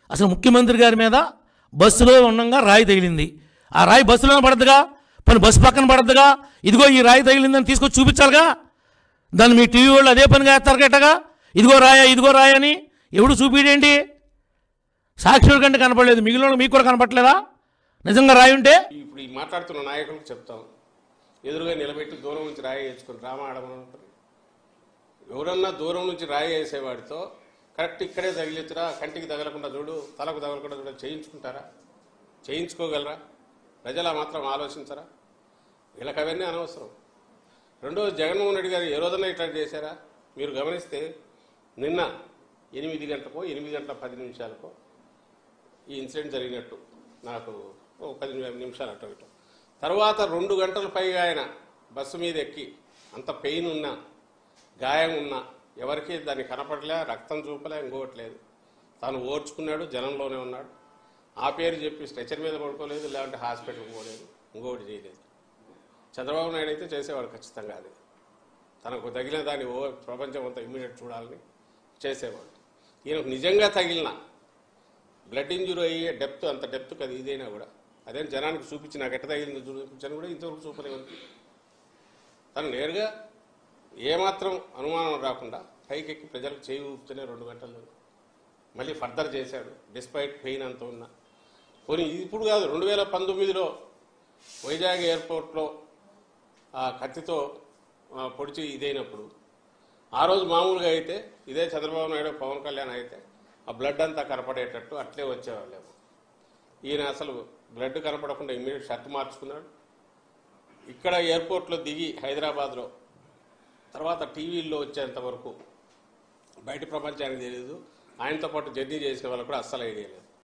అసలు ముఖ్యమంత్రి గారి మీద బస్సులో ఉండగా రాయి తగిలింది ఆ రాయి బస్సులోనే పడద్దుగా పని బస్సు పక్కన పడద్దుగా ఇదిగో ఈ రాయి తగిలిందని తీసుకొచ్చి చూపించాలిగా దాన్ని మీ టీవీ వాళ్ళు అదే పనిగా వేస్తారు గట్టగా ఇదిగో రాయా ఇదిగో రాయా అని ఎవడు చూపిడేంటి సాక్షుడి కంటే కనపడలేదు మిగిలిన మీకు కూడా కనపడలేదా నిజంగా రాయి ఉంటే ఇప్పుడు ఈ మాట్లాడుతున్న నాయకులకు చెప్తాం ఎదురుగా నిలబెట్టి దూరం నుంచి రాయి వేసుకొని డ్రామా ఆడమని ఎవరన్నా దూరం నుంచి రాయి వేసేవాడితో కరెక్ట్ ఇక్కడే తగిలించరా కంటికి తగలకుండా చూడు తలకు తగలకుండా చూడు చేయించుకుంటారా చేయించుకోగలరా ప్రజలు ఆ మాత్రం ఆలోచించరా వీళ్ళకి అవన్నీ అనవసరం రెండోది జగన్మోహన్ రెడ్డి గారు ఏ రోజున ఇట్లా చేశారా మీరు గమనిస్తే నిన్న ఎనిమిది గంటలకో ఎనిమిది గంటల పది నిమిషాలకో ఈ ఇన్సిడెంట్ జరిగినట్టు నాకు ఒక పది నిమిషాలు అటు ఇటు తర్వాత రెండు గంటల పైగా ఆయన బస్సు మీద ఎక్కి అంత పెయిన్ ఉన్నా గాయం ఉన్నా ఎవరికి దాన్ని కనపడలే రక్తం చూపలే ఇంకోవట్లేదు తాను ఓర్చుకున్నాడు జనంలోనే ఉన్నాడు ఆ పేరు చెప్పి స్ట్రెచర్ మీద పడుకోలేదు లేదంటే హాస్పిటల్కి పోలేదు ఇంకొకటి చేయలేదు చంద్రబాబు నాయుడు అయితే చేసేవాడు ఖచ్చితంగా అది తనకు తగిలిన దాన్ని ఓ ప్రపంచం అంతా ఇమ్మీడియట్ చూడాలని చేసేవాడు ఈయనకు నిజంగా తగిలిన బ్లడ్ ఇంజురీ అయ్యే డెప్త్ అంత డెప్త్ కదా ఇదైనా కూడా అదే జనానికి చూపించి నాకు ఎట్ట తగిలింది చూపించని కూడా ఇంతవరకు చూపలేము తను నేరుగా ఏమాత్రం అనుమానం రాకుండా పైకెక్కి ప్రజలకు చేయి ఊపుతూనే రెండు గంటల్లో మళ్ళీ ఫర్దర్ చేశాడు డిస్పైట్ పెయిన్ అంత ఉన్నా పోనీ ఇప్పుడు కాదు రెండు వేల పంతొమ్మిదిలో వైజాగ్ ఎయిర్పోర్ట్లో ఆ కత్తితో ఆ, పొడిచి ఇదైనప్పుడు ఆ రోజు మామూలుగా అయితే ఇదే చంద్రబాబు నాయుడు పవన్ కళ్యాణ్ అయితే ఆ బ్లడ్ అంతా కనపడేటట్టు అట్లే వచ్చేవాళ్ళేమో ఈయన అసలు బ్లడ్ కనపడకుండా ఇమ్మీడియట్ షర్ట్ మార్చుకున్నాడు ఇక్కడ ఎయిర్పోర్ట్లో దిగి హైదరాబాద్లో తర్వాత టీవీల్లో వచ్చేంత వరకు బయట ప్రపంచానికి తెలియదు ఆయనతో పాటు జర్నీ చేసిన వాళ్ళకు కూడా అస్సలు ఐడియా లేదు